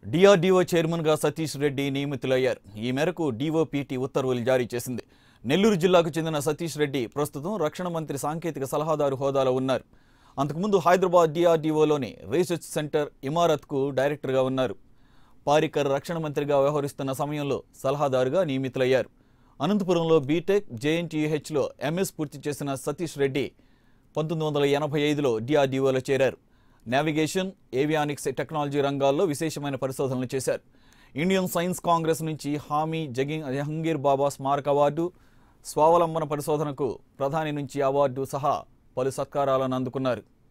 DRDO చైర్మన్గా సతీష్ రెడ్డి నియమితులయ్యారు ఈ మేరకు డీఓపీటీ ఉత్తర్వులు జారీ చేసింది నెల్లూరు జిల్లాకు చెందిన సతీష్ రెడ్డి ప్రస్తుతం రక్షణ మంత్రి సాంకేతిక సలహాదారు హోదాలో ఉన్నారు అంతకుముందు హైదరాబాద్ డిఆర్డీఓలోని రీసెర్చ్ సెంటర్ ఇమారత్కు డైరెక్టర్గా ఉన్నారు పారికర్ రక్షణ మంత్రిగా వ్యవహరిస్తున్న సమయంలో సలహాదారుగా నియమితులయ్యారు అనంతపురంలో బీటెక్ జేఎన్టీహెచ్లో ఎంఎస్ పూర్తి చేసిన సతీష్ రెడ్డి పంతొమ్మిది వందల ఎనభై ఐదులో డిఆర్డీఓలో చేరారు నావిగేషన్ ఏవియానిక్స్ టెక్నాలజీ రంగాల్లో విశేషమైన పరిశోధనలు చేశారు ఇండియన్ సైన్స్ కాంగ్రెస్ నుంచి హామీ జగింగ్ జహంగీర్ బాబా స్మారక అవార్డు స్వావలంబన పరిశోధనకు ప్రధాని నుంచి అవార్డు సహా పలు సత్కారాలను అందుకున్నారు